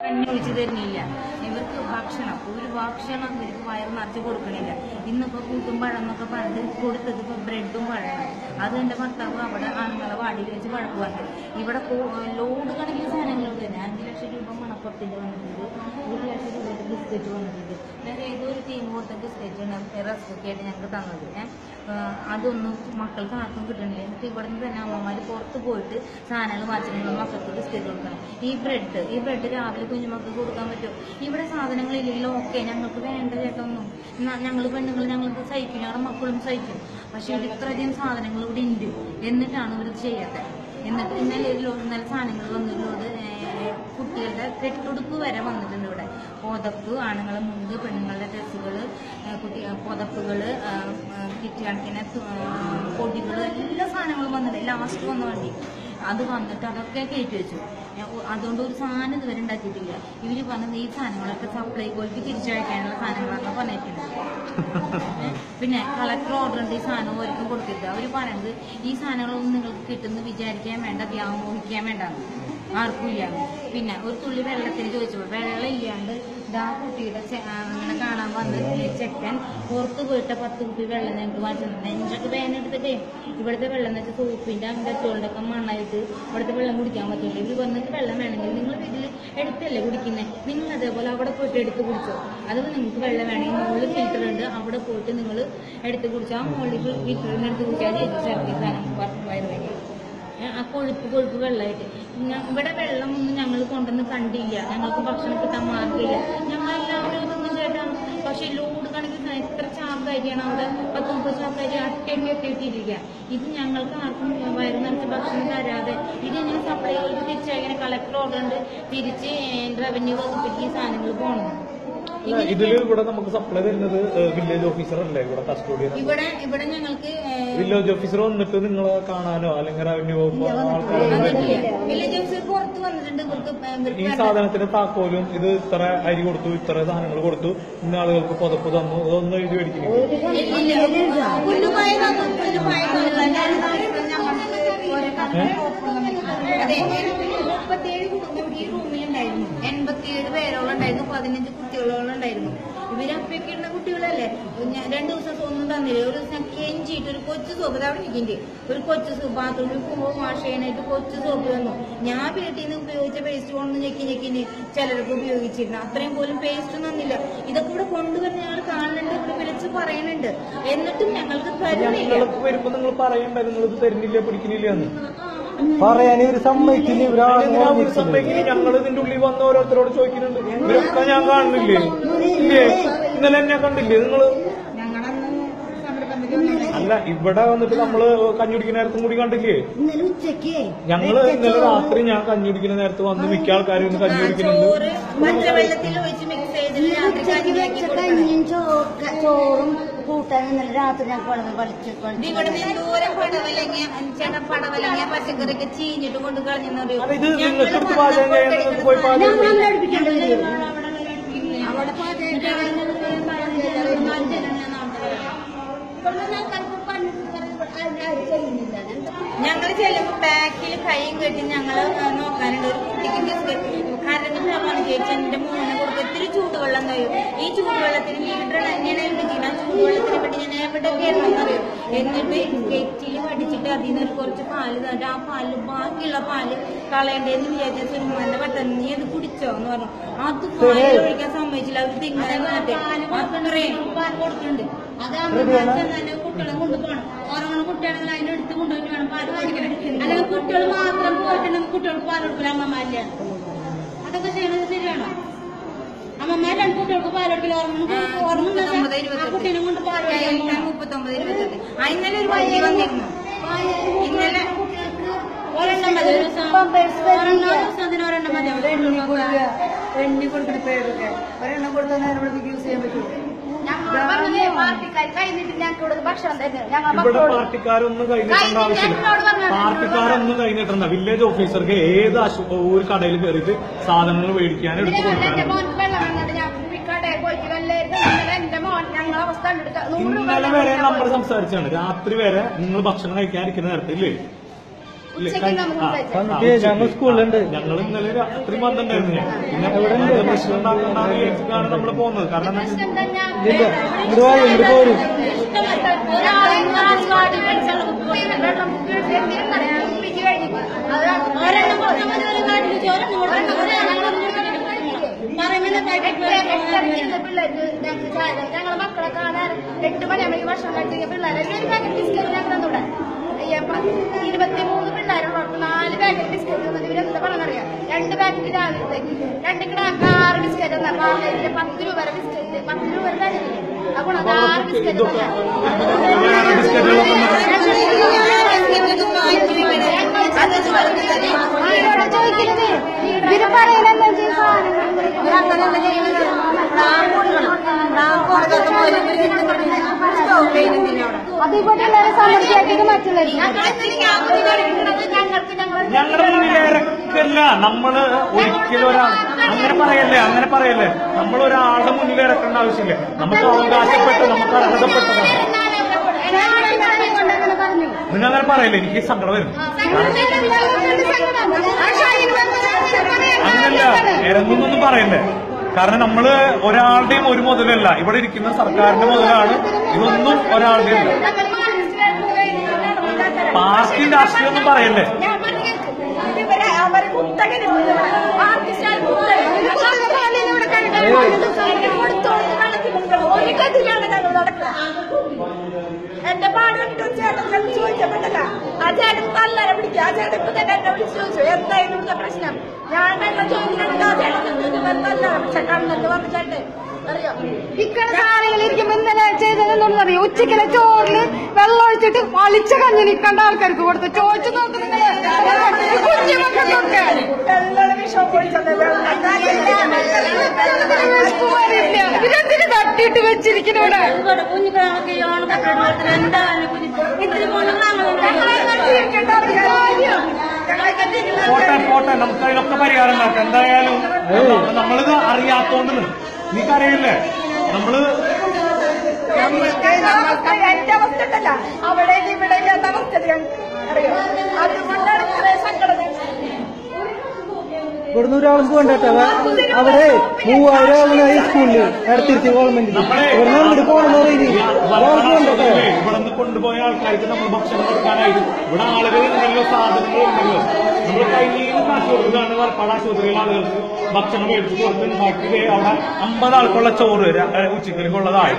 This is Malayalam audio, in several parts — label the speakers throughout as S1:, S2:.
S1: ഒഴിച്ചു തരുന്നില്ല ഇവർക്ക് ഭക്ഷണം ഒരു ഭക്ഷണം ഇവർക്ക് വയറ് നിറച്ച് കൊടുക്കണില്ല ഇന്നിപ്പോ കൂട്ടും പഴം എന്നൊക്കെ പറഞ്ഞിട്ട് കൊടുത്തത് ഇപ്പൊ ബ്രെഡും പഴമാണ് അത് എന്റെ ഭർത്താവ് അവിടെ ആണുങ്ങളെ വാടിയിൽ വെച്ച് വഴക്ക് പറഞ്ഞു ഇവിടെ കോ- ലോഡ് കണക്കിന് സാധനങ്ങൾ തന്നെ അഞ്ച് ലക്ഷം രൂപ മണപ്പുറത്തിന്റെ വന്നിട്ടുണ്ട് ഒരു ലക്ഷം രൂപയുടെ ബിസ്ക്കറ്റ് വന്നിട്ടുണ്ട് വേറെ ഏതോ ഒരു ടീം കൊടുത്ത ബിസ്ക്കറ്റ് റെസിപ്പി ആയിട്ട് ഞങ്ങൾക്ക് തന്നത് ഏഹ് അതൊന്നും മക്കൾക്ക് ആർക്കും കിട്ടണില്ല എന്നിട്ട് ഇവിടെ നിന്ന് തന്നെ അമ്മമാർ പുറത്ത് പോയിട്ട് സാധനങ്ങൾ വാങ്ങിച്ചിട്ടുള്ള മക്കൾക്ക് ബിസ്ക്കറ്റ് കൊടുക്കണം ഈ ബ്രെഡ് ഈ ബ്രെഡ് രാവിലെ കുഞ്ഞുമക്കൾക്ക് കൊടുക്കാൻ പറ്റും ഇവിടെ സാധനങ്ങളില്ലെങ്കിലും ഓക്കെ ഞങ്ങൾക്ക് വേണ്ട ചേട്ടൊന്നും ഞങ്ങൾ പെണ്ണുങ്ങൾ ഞങ്ങൾക്ക് സഹിക്കും ഞങ്ങളുടെ മക്കളും സഹിക്കും പക്ഷെ ഇവിടെ ഇത്രയധികം സാധനങ്ങൾ ഇവിടെ ഉണ്ട് എന്നിട്ടാണ് ഇവർ ചെയ്യാത്തത് എന്നിട്ട് ഇന്നലെ ഒരു ലോഡ് ഇന്നലെ സാധനങ്ങൾ വന്നതിലോട് കുട്ടികളുടെ കെട്ടുടുപ്പ് വരെ വന്നിട്ടുണ്ട് ഇവിടെ പുതപ്പ് ആണുങ്ങളെ മുണ്ട് പെണ്ണുങ്ങളുടെ ഡ്രസ്സുകൾ കുട്ടി പുതപ്പുകൾ കിറ്റ് കണക്കിന് പൊടികൾ എല്ലാ സാധനങ്ങളും വന്നിട്ടുണ്ട് ലാസ്റ്റ് വന്ന വണ്ടി അത് വന്നിട്ട് അതൊക്കെ കയറ്റി വെച്ചു ഞാൻ ഒ- അതുകൊണ്ട് ഒരു സാധനം ഇതുവരെ ഉണ്ടാക്കിയിട്ടില്ല ഇവര് പറഞ്ഞത് ഈ സാധനങ്ങളൊക്കെ സപ്ലൈകോയ്ക്ക് തിരിച്ചയക്കാനുള്ള സാധനങ്ങളാണ് പറഞ്ഞിട്ടുണ്ട് ഏ? പിന്നെ കളക്ടർ ഓർഡർ ഉണ്ട് ഈ സാധനം ഓർക്കും കൊടുത്തിട്ട് അവർ പറയുന്നത് ഈ സാധനങ്ങളൊന്നും നിങ്ങൾക്ക് കിട്ടുമെന്ന് വിചാരിക്കാൻ വേണ്ട വ്യാമോഹിക്കാൻ വേണ്ട ആർക്കും ഇല്ല പിന്നെ ഒരു തുള്ളി വെള്ളത്തിന് ചോദിച്ചപ്പോൾ വെള്ളം ഇല്ലാണ്ട് ഇതാ കുട്ടിയുടെ ചെ- ആ, ഇങ്ങനെ കാണാൻ വന്ന ചെക്കൻ പുറത്ത് പോയിട്ട് പത്ത് കുപ്പി വെള്ളം ഞങ്ങൾക്ക് വാങ്ങിച്ചു നെഞ്ചൊക്കെ വേനെടുത്തിട്ടേ ഇവിടുത്തെ വെള്ളം എന്ന് വെച്ചാൽ സോപ്പിന്റെ അങ്ങനത്തെ ചോളിലൊക്കെ മണ്ണായിട്ട് ഇവിടുത്തെ വെള്ളം കുടിക്കാൻ പറ്റില്ല ഇവർ വന്നിട്ട് വെള്ളം വേണമെങ്കിൽ നിങ്ങൾ വീട്ടിൽ എടുത്തല്ലേ കുടിക്കുന്നത് നിങ്ങൾ അതേപോലെ അവിടെ പോയിട്ട് എടുത്ത് കുടിച്ചോ അത് നിങ്ങൾക്ക് വെള്ളം വേണമെങ്കിൽ മുകളിൽ ഫിൽറ്റർ ഉണ്ട് അവിടെ പോയിട്ട് നിങ്ങൾ എടുത്ത് കുടിച്ചോ ആ മുകളിൽ ഫിൽറ്ററിന് എടുത്ത് കുടിച്ചാൽ ഛർദി സാധനം വയറ് വേണ്ടി ആ കൊഴുപ്പ് കൊഴുപ്പ് വെള്ളമായിട്ട് ഞ- ഇവിടെ വെള്ളം ഒന്നും ഞങ്ങൾ കൊണ്ടുവന്ന് കണ്ടില്ല ഞങ്ങൾക്ക് ഭക്ഷണം കിട്ടാൻ മാർഗ്ഗമില്ല ഞങ്ങൾ എല്ലാവരും ഇതൊന്നും ചേട്ടാണ് പക്ഷെ ലോഡ് കണക്കിന് എത്ര ചാക്കാരിയാണ് അവിടെ പത്ത് മുപ്പത് ചാക്കാരി അട്ടയൊക്കെ ഇട്ടിട്ടിരിക്കുക ഇത് ഞങ്ങൾക്ക് ആർക്കും വയറ് നിറച്ച് ഭക്ഷണം തരാതെ ഇത് ഇങ്ങനെ സപ്ലൈ ചെയ്ത് തിരിച്ചയക്കുന്ന കളക്ടർ ഓർഡർ ഉണ്ട് തിരിച്ച് റവന്യൂ വകുപ്പിലേക്ക് ഈ സാധനങ്ങൾ പോകണം
S2: ഇതില് ഇവിടെ നമുക്ക് സപ്ലൈ തരുന്നത് വില്ലേജ് ഓഫീസർ അല്ലേ ഇവിടെ കസ്റ്റോഡിയൻ
S1: ഇവിടെ ഇവിടെ ഞങ്ങൾക്ക് ഏഹ്,
S2: വില്ലേജ് ഓഫീസർ വന്നിട്ട് നിങ്ങളെ കാണാനോ അല്ലെങ്കിൽ റവന്യൂ വകുപ്പ് ആൾക്കാർ
S1: വന്നിട്ടില്ല. വില്ലേജ് ഓഫീസർ പുറത്ത് വന്നിട്ടുണ്ട് ഇവർക്ക്
S2: ഈ
S1: ഇവർക്ക്
S2: സാധനത്തിന്റെ താക്കോലും ഇത് ഇത്ര അരി കൊടുത്തു ഇത്ര സാധനങ്ങൾ കൊടുത്തു ഇന്ന ആളുകൾക്ക് പുതപ്പ് തന്നു ഇതൊന്നും എഴുതി മേടിക്കുന്നു
S1: പുല്ലുമായ പുല്ലുമായ അതെ മുപ്പത്തിയേഴ് കുടുംബം ഈ റൂമിലുണ്ടായിരുന്നു എൺപത്തിയേഴ് പേരോളം ഉണ്ടായിരുന്നു പതിനഞ്ച് കുട്ടികളോളം ഉണ്ടായിരുന്നു ഇവരപ്പൊക്കെ ഇടുന്ന കുട്ടികളല്ലേ ഞാൻ രണ്ടു ദിവസം ഒന്നും തന്നില്ല ഒരു ദിവസം കെഞ്ചിയിട്ട് ഒരു കൊച്ചു സോപ്പ് അവിടെ ഇരിക്കണ്ടേ ഒരു കൊച്ചു സോപ്പ് ബാത്റൂമിൽ പോകുമ്പോൾ വാഷ് ചെയ്യാനായിട്ട് കൊച്ചു സോപ്പ് തന്നു ഞാൻ വീട്ടിൽ നിന്ന് ഉപയോഗിച്ച പേസ്റ്റ് കൊണ്ട് ഞെക്കി ഞെക്കി ചിലർക്ക് ഉപയോഗിച്ചിരുന്നു അത്രയും പോലും പേസ്റ്റ് തന്നില്ല ഇതൊക്കെ ഇവിടെ കൊണ്ടുവരുന്ന ഞങ്ങൾ കാണുന്നുണ്ട് ഇവിടെ വിളിച്ച് പറയുന്നുണ്ട് എന്നിട്ടും ഞങ്ങൾക്ക് തരുന്നില്ല
S2: ഞങ്ങൾക്ക് വരുമ്പോ നിങ്ങൾ പറയണ്ട നിങ്ങൾ ഇത് തരുന്നില്ല പിടിക്കുന്നില്ല എന്ന്
S3: പറയാൻ ഇവര് സമ്മതിക്കില്ല ഇവരാണ്
S2: ഞങ്ങൾ ഇതിന്റെ ഉള്ളിൽ വന്ന ഓരോരുത്തരോട് ചോദിക്കുന്നുണ്ട് ഇവരൊക്കെ ഞാൻ കാണുന്നില്ലേ ഇല്ലേ ഇന്നലെ എന്നെ കണ്ടില്ലേ നിങ്ങള്
S1: ഞങ്ങളന്ന് സമര കമ്മിറ്റി വന്നതല്ലേ?
S2: അല്ല ഇവിടെ വന്നിട്ട് നമ്മള് കഞ്ഞി കുടിക്കുന്ന നേരത്തും കൂടി കണ്ടില്ലേ
S3: ഇന്നലെ ഉച്ചക്ക്
S2: ഞങ്ങള് ഇന്നലെ രാത്രി ഞാൻ കഞ്ഞി കുടിക്കുന്ന നേരത്ത് വന്ന് മിക്ക ആൾക്കാരും ഇന്ന് കഞ്ഞി കുടിക്കുന്നുണ്ട്
S1: ചോറ് പച്ചവെള്ളത്തിൽ ഒഴിച്ച് മിക്സ് ചെയ്തിട്ട് രാത്രി
S3: ഉച്ചക്ക്
S1: കഞ്ഞിയാക്കി
S3: വെച്ച
S1: കൊടുക്കണം
S3: കഞ്ഞിയും ചോ- ക- ചോറും കൂട്ടാനും ഇന്നലെ രാത്രി ഞാൻ കുളന്ന് വലിച്ച്
S1: ഇത് ഇവിടെ നിന്ന് ദൂരം പടവലങ്ങിയ ചേട്ടാ പടവലങ്ങിയ പച്ചക്കറിയൊക്കെ ചീഞ്ഞിട്ട് കൊണ്ട് കളഞ്ഞെന്നറിയോ
S2: അല്ല, ഇത് നിങ്ങൾക്ക് എടുത്ത് പാചകം ചെയ്യാൻ നിങ്ങൾക്ക് പോയി പാചകം
S3: ഞങ്ങൾ
S2: ചെയ്യാം.
S3: അടുപ്പിക്കേണ്ടത്
S1: അവിടെ ഞങ്ങൾ ചെല്ലുമ്പോ ബാക്കിൽ കൈയും കെട്ടി ഞങ്ങൾ നോക്കാനുണ്ട് ഒരു കുട്ടിക്ക് ബിസ്ക്കറ്റ് കരണ്ട് പോകാണ് ചേച്ചി എന്റെ മോനെ കൊടുത്ത് ഇത്തിരി ചൂടുവെള്ളം തരും ഈ ചൂടുവെള്ളത്തിന് ലീറ്റർ എങ്ങനെയാണ് ചെയ്യുന്നത് ആ ചൂടുവെള്ളത്തിനെ പറ്റി ഞാൻ എവിടെ കയറണമെന്നറിയോ എന്നിട്ട് കെറ്റിൽ പഠിച്ചിട്ട് അതിൽ നിന്ന് ഒരു കുറച്ച് പാല് തന്നിട്ട് ആ പാല് ബാക്കിയുള്ള പാല് കളയണ്ടേന്ന് വിചാരിച്ച സുരുമാന്റെ പെട്ടെന്ന് നീ അത് കുടിച്ചോ എന്ന് പറഞ്ഞു അത് പാലിൽ ഒഴിക്കാൻ സമ്മതിച്ചില്ല അവർ തിങ്ങനെ വന്നിട്ട് അത്രയും പാൽ കൊടുക്കുന്നുണ്ട് അത് അമ്മമാർക്ക് തന്നെ കുട്ടികളെ കൊണ്ടുപോകണം ഉറങ്ങണ കുട്ടിയാണെങ്കിൽ അതിന്റെ അടുത്ത് കൊണ്ടുപോയിട്ട് വേണം പാല് മേടിക്കണം അല്ലെങ്കിൽ കുട്ടികൾ മാത്രം പോയിട്ടുണ്ടെങ്കിൽ കുട്ടികൾക്ക് പാൽ കൊടുക്കില്ല അമ്മമാരില്ല അതൊക്കെ ചെയ്യണത് ശരിയാണോ അമ്മമാർ രണ്ട് കുട്ടികൾക്ക് പാൽ കൊടുക്കില്ല ഉറങ്ങുന്ന ആ കുട്ടീനെ കൊണ്ട് പാൽ മുപ്പത്തൊമ്പത് ഇരുപത്തെട്ട് ഇന്നലെ ഒരു വണ്ടി വന്നിരുന്നു ഇന്നലെ ഒരെണ്ണം മതി ഒരു ദിവസം ഒരെണ്ണം ഒരു ദിവസത്തിന് ഒരെണ്ണം മതി
S3: എണ്ണി കൊടുക്കുക എണ്ണി കൊടുക്കുന്ന പേരൊക്കെ ഒരെണ്ണം കൊടുത്താൽ നേരം ഇവിടെ യൂസ് ചെയ്യാൻ പറ്റുമോ
S1: ഞങ്ങൾ പറഞ്ഞത് പാർട്ടിക്കാർ കഴിഞ്ഞിട്ട് ഞങ്ങൾക്ക് ഇവിടെ ഭക്ഷണം തരുന്നത് ഞങ്ങൾ
S2: ഇവിടെ പാർട്ടിക്കാരൊന്നും കൈനീട്ടേണ്ട ആവശ്യമില്ല പാർട്ടിക്കാരൊന്നും കൈനീട്ടണ്ട വില്ലേജ് ഓഫീസർക്ക് ഏത് ആശു- ഒരു കടയിൽ കയറിയിട്ട് സാധനങ്ങൾ മേടിക്കാൻ എടുത്തു
S1: എന്റെ
S2: കൊടുക്കാനും
S1: മോൻ വെള്ളം വന്നിട്ട് ഞാൻ കടയിൽ പോയിട്ട് വല്ലായിരുന്നു ഇന്നലെ എന്റെ മോൻ ഞങ്ങളെ അവസ്ഥ കണ്ടെടുത്ത നൂറ്
S2: ഇന്നലെ വരെ നമ്മൾ സംസാരിച്ചാണ് രാത്രി വരെ നിങ്ങൾ ഭക്ഷണം കഴിക്കാതിരിക്കുന്ന നേരത്തില്ലേ ഇല്ല,
S3: ഉച്ചയ്ക്ക്
S2: കഴി-
S3: നമുക്ക്
S2: ആ,
S3: കഴിക്കാം.
S2: ആ,
S4: നമുക്ക് ഞങ്ങൾ സ്കൂളിലുണ്ട്
S2: ഞങ്ങൾ ഇന്നലെ രാത്രി വന്നിട്ടുണ്ടായിരുന്നു ഞാൻ പിന്നെ
S4: എവിടെ ഉണ്ട്?
S2: അത് പ്രശ്നം ഉണ്ടാക്കണ്ടെന്ന് വിചാരിച്ചിട്ടാണ് നമ്മൾ പോകുന്നത് കാരണം എന്താ വെച്ചാൽ
S3: പ്രശ്നം തന്നെ
S4: ഇല്ല ഇങ്ങോട്ട് വാ ഇങ്ങോട്ട് പോരും
S3: ഒരാളെ നാല് വാടി മേടിച്ചുള്ള കുപ്പി വെള്ളം കുപ്പി എന്തിനും പറയാം കുപ്പിക്ക് കഴിഞ്ഞു അത് ഒരെണ്ണം കൊടുത്താൽ മതി ഒരു നാട്ടിൽ ചോരെണ്ണം പിള്ളേർക്ക് ഞങ്ങൾക്ക് ചായ ഞങ്ങളെ മക്കളെ കാണാൻ എട്ട് മണിയാകുമ്പോൾ ഭക്ഷണം കഴിച്ച പിള്ളേരെ ഒരു പാക്കറ്റ് ബിസ്ക്കറ്റ് ഞങ്ങൾ തന്നൂടെ ഇരുപത്തിമൂന്ന് പിള്ളേരുള്ളവർക്ക് നാല് പാക്കറ്റ് ബിസ്ക്കറ്റ് തന്നത് ഇവരെന്താ പറഞ്ഞറിയാം രണ്ട് പാക്കറ്റ് രാവിലത്തേക്ക് രണ്ട് കിടാക്ക് ആറ് ബിസ്ക്കറ്റ് തന്നാ പാർലേജിന്റെ പത്ത് രൂപ വരെ ബിസ്ക്കറ്റ് പത്ത് രൂപ വരെ തരുന്നില്ലേ അപ്പോൾ അത് ആറ് ബിസ്ക്കറ്റ്
S2: ഇതൊക്കെ വേറെ ബിസ്ക്കറ്റുകളൊക്കെ
S3: ആരോടാ ചോദിക്കുന്നത് ഇവര് പറയുന്നത് അതിപ്പോട്ടെ സമൃദ്ധിയാക്കിയത് മറ്റുള്ളത്
S2: ഞങ്ങളുടെ മുന്നിൽ ഇറക്കല്ല നമ്മള് ഒരിക്കലും ഒരാൾ അങ്ങനെ പറയല്ലേ അങ്ങനെ പറയല്ലേ നമ്മൾ ഒരാളുടെ മുന്നിൽ ഇറക്കേണ്ട ആവശ്യമില്ല നമുക്ക് അവകാശപ്പെട്ട് നമുക്ക് അർഹതപ്പെട്ടതാണ്
S3: പറഞ്ഞു
S2: നിങ്ങൾ അങ്ങനെ പറയല്ലേ എനിക്ക് സങ്കടം വരും അങ്ങനല്ല ഇറങ്ങുന്നൊന്നും പറയല്ലേ കാരണം നമ്മള് ഒരാളുടെയും ഒരു മുതലല്ല ഇവിടെ ഇരിക്കുന്ന സർക്കാരിന്റെ മുതലാണ് ഇതൊന്നും ഒരാളുടെയും അല്ല പാർട്ടി രാഷ്ട്രീയം ഒന്നും പറയല്ലേ
S5: എന്റെ പാടുണ്ട് ചേട്ടൻ ചെന്ന് ചോദിച്ചപ്പോഴല്ല ആ ചേട്ടൻ തല്ലര പിടിക്കുക ആ ചേട്ടൻ ഇപ്പൊ തന്നെ എന്നെ വിളിച്ചു ചോദിച്ചു എന്തായിരുന്നു ഇവിടുത്തെ പ്രശ്നം ഞാൻ എന്നെ ചോദിച്ചിട്ടുണ്ട് ആ ചേട്ടൻ ചോദിച്ചപ്പോ തല്ലറ പക്ഷെ കണ്ണെന്ന് പറഞ്ഞു ചേട്ടൻ അറിയോ
S3: ഇക്കണ സാധനങ്ങൾ ഇരിക്കുമ്പോ ഇന്നലെ ചെയ്തതെന്നു അറിയോ ഉച്ചക്കിലെ ചോറില് വെള്ളം ഒഴിച്ചിട്ട് വളിച്ച കഞ്ഞി നിൽക്കേണ്ട ആൾക്കാർക്ക് കൊടുത്തു ചോദിച്ചു നോക്കുന്നത് കുഞ്ഞുമക്കൾക്കൊക്കെ
S5: കുട്ടികളുടെ വിഷം കുടിച്ചത്
S3: ഇതെന്തിന് തട്ടിയിട്ട് വെച്ചിരിക്കുന്നു ഇവിടെ
S1: കുഞ്ഞുങ്ങളൊക്കെ ഓണക്കപ്പെടുന്നത് എന്താണ് കുഞ്ഞു ഇത്തിരി
S2: പോട്ടെ പോട്ടെ നമുക്ക് അതിനൊക്കെ പരിഹാരം ഉണ്ടാക്കാം എന്തായാലും നമ്മളിത് അറിയാത്തോണ്ട് നീക്കറിയില്ലേ നമ്മള്
S5: നമ്മൾക്ക് നമ്മൾക്ക് എന്റെ അവസ്ഥ ഉണ്ടല്ല അവിടെ ഇവിടെ ഇല്ലാത്ത അവസ്ഥ ഞങ്ങൾക്ക് അറിയോ അതുകൊണ്ടാണ് ഇത്രയും സങ്കടം
S4: ഇവിടുന്ന് ഒരാളും പോകണ്ടേ അവിടെ മൂവായിരം ആളുകൾ ഈ സ്കൂളില് അടുത്തിരുത്തി ഗവൺമെന്റിൽ
S2: നമ്മളെ
S4: ഇവിടുന്ന് അങ്ങോട്ട് പോകണമെന്ന് പറയുന്നത് ഒരാൾക്ക് പോകണ്ടേ
S2: ഇവിടെ നിന്ന് കൊണ്ടുപോയ ആൾക്കാർക്ക് നമ്മൾ ഭക്ഷണം കൊടുക്കാനായിട്ട് ഇവിടെ ആളുകൾ ഉണ്ടല്ലോ സാധനങ്ങൾ ഉണ്ടല്ലോ നമ്മൾ കയ്യിൽ കാശ് കൊടുക്കുകയാണ് വർപ്പാട് ആശുപത്രിയിലെ ആളുകൾക്ക് ഭക്ഷണം മേടിച്ച് കൊടുത്ത് ബാക്കി ദേ അവിടെ അമ്പത് ആൾക്കുള്ള ചോറ് ര- ഏ, ഉച്ചക്കലേക്കുള്ളതായി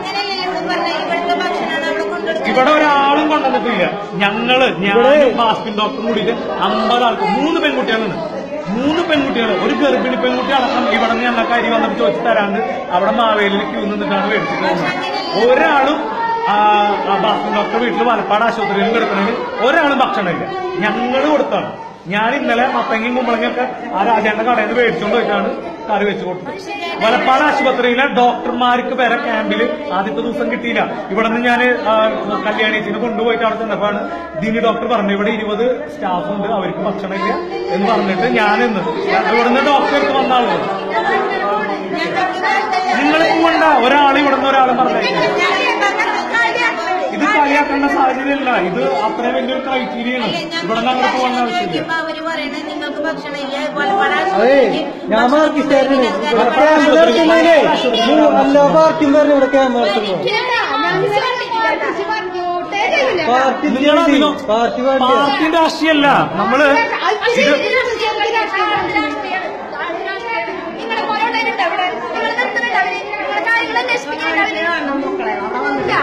S2: ഇവിടെ ഒരാളും കൊണ്ടുവന്നിട്ടില്ല ഞങ്ങള് ഞാനും ബാസ്കിൻ ഡോക്ടറും കൂടിയിട്ട് അമ്പത് ആൾക്ക് മൂന്ന് പെൺകുട്ടികളാണ് മൂന്ന് പെൺകുട്ടികൾ ഒരു ഗർഭിണി പെൺകുട്ടി അടക്കം ഇവിടെ നിന്ന് ഞങ്ങൾക്ക് അരി വന്നിട്ട് ചോദിച്ചു തരാണ്ട് അവിടെ മാവേലിൽ ക്യൂ നിന്നിട്ടാണ് മേടിച്ചിട്ട് പോകുന്നത് ഒരാളും ആ, ആ ബാസ്കിൻ ഡോക്ടർ വീട്ടിൽ വലപ്പാട് ആശുപത്രിയിൽ കിടക്കണമെങ്കിൽ ഒരാളും ഭക്ഷണമില്ല ഞങ്ങൾ കൊടുത്താണ് ഞാൻ ഇന്നലെ മത്തങ്ങയും കുമ്പളങ്ങയൊക്കെ ആ രാജാന്റെ കടയിൽ നിന്ന് മേടിച്ചുകൊണ്ട് പോയിട്ടാണ് കറി വെച്ച് കൊടുത്തത് വലപ്പാട് ആശുപത്രിയിലെ ഡോക്ടർമാർക്ക് വരെ ക്യാമ്പിൽ ആദ്യത്തെ ദിവസം കിട്ടിയില്ല ഇവിടെ നിന്ന് ഞാൻ കല്യാണീച്ചിനെ കൊണ്ടുപോയിട്ട് അവിടെ ചെന്നപ്പോഴാണ് ദിനി ഡോക്ടർ പറഞ്ഞു ഇവിടെ ഇരുപത് സ്റ്റാഫ് ഉണ്ട് അവർക്ക് ഭക്ഷണമില്ല എന്ന് പറഞ്ഞിട്ട് ഞാനിന്ന് ഇവിടുന്ന് ഡോക്ടർക്ക് വന്ന ആളുകൾ നിങ്ങൾ പോകണ്ട ഒരാൾ ഇവിടുന്ന് ഒരാളും പറഞ്ഞേക്കും ഇത് കളിയാക്കേണ്ട സാഹചര്യമല്ല ഇത് അത്രയും വലിയൊരു ക്രൈറ്റീരിയയാണ് ഇവിടെ നിന്ന് അങ്ങോട്ട് പോകേണ്ട ആവശ്യമില്ല
S1: അവര് പറയണത് നിങ്ങൾക്ക് ഭക്ഷണമില്ല
S4: അതെ ഞാൻ മാർക്കിസ്റ്റായിരുന്നു ക്യാമ്പ് നടത്തുന്നതിനെ എല്ലാ പാർട്ടിയും പറഞ്ഞു ഇവിടെ ക്യാമ്പ് നടത്തുന്നു പാർട്ടി
S2: നിങ്ങൾ അതിനോ
S4: പാർട്ടി പാർട്ടി
S2: പാർട്ടി രാഷ്ട്രീയമല്ല നമ്മള് ഇത്
S3: നിങ്ങളെ പോലുള്ളവരുണ്ട് അവിടെ നിങ്ങൾ നിർത്തുന്നുണ്ട് അവര് നിങ്ങളെ കാര്യങ്ങൾ അന്വേഷിപ്പിക്കുന്നുണ്ട്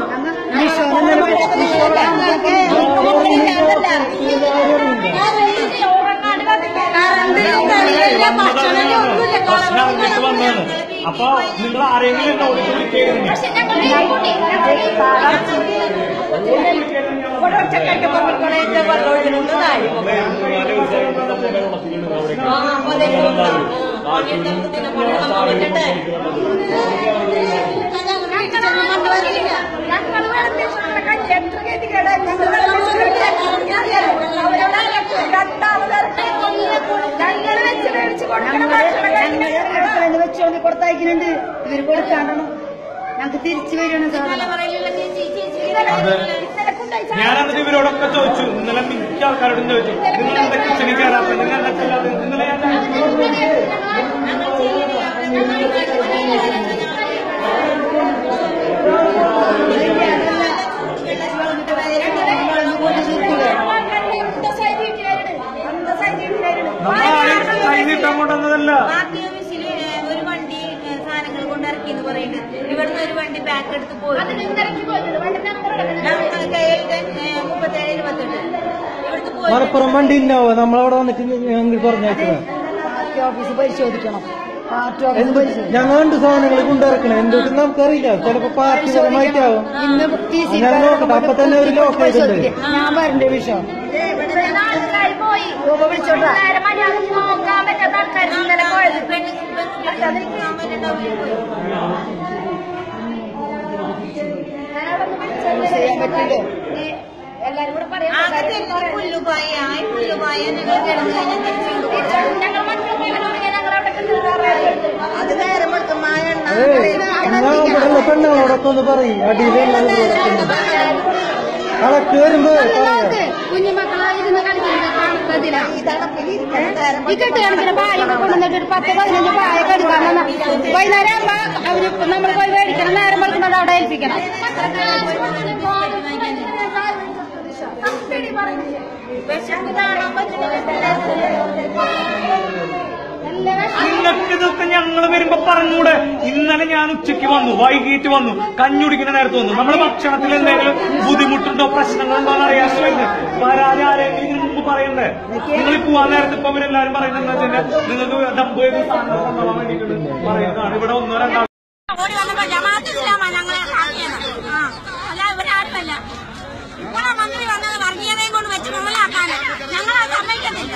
S2: പ്രശ്നം അറിഞ്ഞിട്ട് വന്നതാണ് അപ്പൊ നിങ്ങൾ ആരെങ്കിലും എന്നെ ഓടിച്ച് വിളിക്കുകയായിരുന്നു
S3: പക്ഷെ ഞങ്ങൾ
S5: ഞങ്ങൾ വെള്ളത്തിൽ കൊണ്ടുള്ള കഞ്ഞി എത്ര ഗതികേടാ. ഞങ്ങൾ അവരോട് രണ്ടാമത് ഞങ്ങൾ വെച്ച് മേടിച്ച് കൊടുക്കണം ഭക്ഷണം കഴിക്കണം
S3: വെച്ചോണ്ട് കൊടുത്തയക്കുന്നുണ്ട് ഇവര് കൊടുക്കാണ്ടോ ഞങ്ങൾക്ക് തിരിച്ചു വരണം സാർ
S1: നിലവറയിലുള്ള ചേച്ചി ചേച്ചി
S2: അതെ.
S3: ഇന്നലെ കൊണ്ടുപോയി ചാ-
S2: ഞാൻ എന്നിട്ട് ഇവരോടൊക്കെ ചോദിച്ചു ഇന്നലെ മിക്ക ആൾക്കാരോടും ചോദിച്ചു നിങ്ങൾ എന്താ കിച്ചണിൽ കയറാത്ത നിങ്ങൾ എന്താ ചെയ്യാതെ ഇന്നലെ ഞാൻ
S3: അന്തസ്സായി വീട്ടുകാരുണ്ട്. അന്തസ്സായി വീട്ടുകാരുണ്ട്.
S2: നമ്മളാരും കൈ നീട്ടാൻ കൊണ്ടുവന്നതല്ല
S1: പാർട്ടി ഓഫീസില് ഒരു വണ്ടി ഏ, സാധനങ്ങൾ കൊണ്ട് ഇറക്കി എന്ന് പറയുന്നുണ്ട് ഇവിടുന്ന് ഒരു വണ്ടി പാക്ക് എടുത്ത് പോയി
S3: അത് നിന്നിറക്കി പോയത് വണ്ടി നമ്പർ കിടക്കുന്നത്
S1: മുപ്പത്തേഴ് ഇരുപത്തെട്ട് ഇവിടുന്ന് പോയി
S4: മലപ്പുറം വണ്ടി ഉണ്ടാവോ നമ്മളവിടെ വന്നിട്ട് ഞങ്ങൾ പറഞ്ഞേക്കുന്നത്
S3: പാർട്ടി ഓഫീസ് പരിശോധിക്കണം പാർട്ടി
S4: എന്ത് ഞങ്ങൾ രണ്ട് സാധനങ്ങൾ കൊണ്ടിറക്കണം എന്തൊക്കെ നമുക്കറിയില്ല ചിലപ്പോ പാർട്ടി പരമായിട്ടാവും
S3: ഇന്ന് ടി സി
S4: ഞാൻ നോക്കട്ടെ അപ്പൊ തന്നെ ഒരു ലോക്ക് ചെയ്തിട്ടുണ്ട്
S3: ഞാൻ വരണ്ട വിഷയം ആൾക്കാർ പോയി രൂപ വിളിച്ചോട്ടാ മര്യാദക്ക് നോക്കാൻ പറ്റാത്ത ആൾക്കാർ ഇന്നലെ പോയത് ചെയ്യാൻ പറ്റില്ലേ എല്ലാരും കൂടെ പറയാം
S1: ആകെ തെരുവ് പുല്ലുപായ ആ പുല്ലുപായ ഞങ്ങൾ കിടന്നു കഴിഞ്ഞാൽ തിരിച്ചു കൊണ്ടുപോകും
S3: ഞങ്ങൾ മറ്റുള്ള ഞങ്ങൾ അവിടെ കിട്ടുന്നത്
S1: അത് നേരം വെളുക്കും മായ
S4: ഏയ് എന്നാ ഇവിടെയുള്ള പെണ്ണുങ്ങളോടൊക്കെ ഒന്ന് പറയും അടിയിലുള്ളത് കളക്ട് വരുമ്പോ പറയാം
S3: കുഞ്ഞുമക്കളായിരുന്ന് കളിക്കുന്നത് കാണുന്നതിനാ ഈ കെട്ടുകണക്കിന് പായൊക്കെ കൊണ്ടുവന്നിട്ട് ഒരു പത്ത് പതിനഞ്ച് പായൊക്കെ എടുക്കാൻ വന്ന വൈകുന്നേരം ആകുമ്പോ അവര് നമ്മൾ പോയി മേടിക്കണം നേരം വെളുക്കുന്നത് അവിടെ ഏൽപ്പിക്കണം
S1: വിശപ്പ് കാണാൻ പറ്റുന്നില്ല
S2: നിങ്ങൾക്ക് ഇതൊക്കെ ഞങ്ങൾ വരുമ്പോ പറഞ്ഞൂടെ ഇന്നലെ ഞാൻ ഉച്ചയ്ക്ക് വന്നു വൈകിട്ട് വന്നു കഞ്ഞുടിക്കുന്ന നേരത്ത് വന്നു നമ്മുടെ ഭക്ഷണത്തിൽ എന്തെങ്കിലും ബുദ്ധിമുട്ടുണ്ടോ പ്രശ്നങ്ങളുണ്ടോ എന്ന് അറിയാൻ വേണ്ടി പരാതി ആരെങ്കിലും ഇതിനു മുമ്പ് പറയണ്ടേ നിങ്ങൾ പോവാൻ നേരത്ത് ഇപ്പൊ ഇവരെല്ലാരും പറയുന്നത് എന്താ വെച്ചാൽ നിങ്ങൾക്ക് ഡബ് ചെയ്ത് സാധനങ്ങൾ കൊണ്ടുപോകാൻ വേണ്ടിയിട്ട് പറയുന്നതാണ് ഇവിടെ ഒന്നോ രണ്ടോ
S5: ഓടി വന്നപ്പോ ജമാഅത്തിലാമ ഞങ്ങളെ ആക്കിയത് ആ അല്ല ഇവരാരുമല്ല ഇപ്പോഴാ മന്ത്രി വന്നത് വർഗീയതയും കൊണ്ട് വെച്ച് മുതലാക്കാൻ ഞങ്ങൾ അത് സമ്മതിക്കത്തില്ല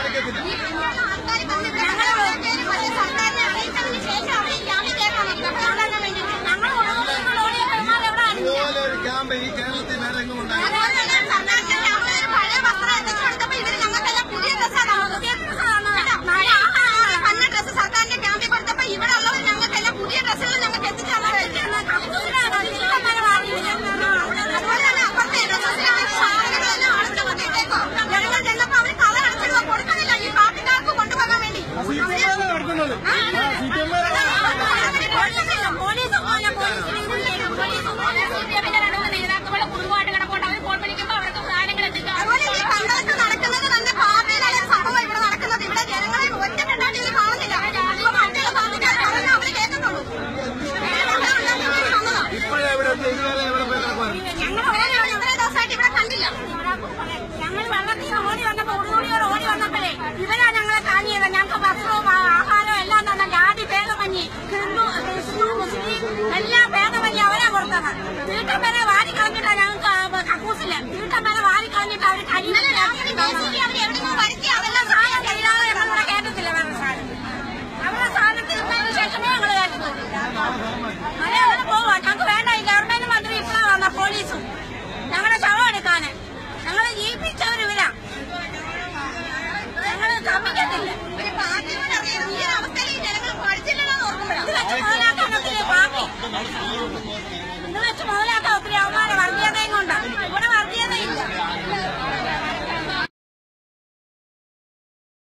S5: ഞങ്ങൾ
S6: ഇതുപോലൊരു ക്യാമ്പ് ഈ കേരളത്തിൽ വേറെ എങ്ങും ഉണ്ടായി
S5: പഴയ വസ്ത്രം എത്തിച്ചു കൊടുത്തപ്പോ ഇവര് ഞങ്ങൾക്കെല്ലാം പുതിയ ഡ്രസ്സാണ് പുതിയ പന്ന ഡ്രസ്സ് സർക്കാരിന്റെ ക്യാമ്പിൽ കൊടുത്തപ്പോ ഇവിടെ ഉള്ളവർ ഞങ്ങൾക്കെല്ലാം പുതിയ ഡ്രസ്സുകൾ ഞങ്ങൾക്ക് എത്തിച്ചു അതുപോലെ തന്നെ അപ്പുറത്തെ ഡ്രസ്സസിലാണ് സാധനങ്ങളെല്ലാം ആളുകൾ വന്നിട്ടേക്കോ ഞങ്ങൾ ചെന്നപ്പോ അവര് കഥ അടച്ചിടുക കൊടുക്കുന്നില്ല ഈ പാർട്ടിക്കാർക്ക് കൊണ്ടുപോകാൻ വേണ്ടി
S6: നടക്കുന്നത്
S5: പോലീസ് പോലെ അതുപോലെ ഈ പന്തളത്ത് നടക്കുന്നത് തന്നെ പാർട്ടിയിലാണ് സംഭവം ഇവിടെ നടക്കുന്നത് ഇവിടെ ജനങ്ങളെ ഒറ്റക്കെട്ടായിട്ട് ഇത് കാണുന്നില്ല ഇപ്പൊ മറ്റുള്ള പാർട്ടിക്കാർ പറഞ്ഞാൽ അവര് കേൾക്കുന്നുള്ളൂ
S6: ഇപ്പോഴേ ഇവിടെ എത്തി, ഇതുവരെ എവിടെ പോയി കിടക്കുവാണ്
S5: ഞങ്ങൾ ഓടി വന്ന് ഇത്രയും ദിവസമായിട്ട് ഇവിടെ കണ്ടില്ല ഞങ്ങൾ വെള്ളത്തിൽ നിന്ന് ഓടി വന്നപ്പോ ഉടുതുണിയോട് ഓടി വന്നപ്പോഴേ ഇവരാ ഞങ്ങളെ കാണിയത് ഞങ്ങൾക്ക് വസ്ത്രവും ആ- ആഹാരവും എല്ലാം തന്നെ ജാതി ഭേദമഞ്ഞി ഹിന്ദു ക്രിസ്തു മുസ്ലിം എല്ലാം ഭേദമഞ്ഞി അവരാ കൊടുത്തത് വീട്ടം വരെ വാരി കളഞ്ഞിട്ടാ ഞങ്ങൾക്ക് ആ കക്കൂസില്ല വീട്ടം വരെ വാരി കളഞ്ഞിട്ട് അവർ അതെല്ലാം സാധനം കഴിയാതെ ഞങ്ങളുടെ കേട്ടത്തില്ല വേറെ സാധനം അവരുടെ സാധനത്തിൽ ഇട്ടതിന് ശേഷമേ ഞങ്ങൾ കേട്ടത്തുള്ളൂ അതെ അങ്ങനെ പോവാ ഞങ്ങൾക്ക് വേണ്ട ഈ ഗവൺമെന്റ് മന്ത്രി ഇപ്പോഴാണ് വന്ന പോലീസും ഞങ്ങളുടെ ശവം എടുക്കാന് ഞങ്ങളെ ജീവിപ്പിച്ചവർ ഇവരാ ഞങ്ങൾ സമ്മതിക്കത്തില്ല ഇത് വെച്ച് മുതലാക്കാൻ പറ്റില്ലേ പാർട്ടി ഇത് വെച്ച് മുതലാക്കാൻ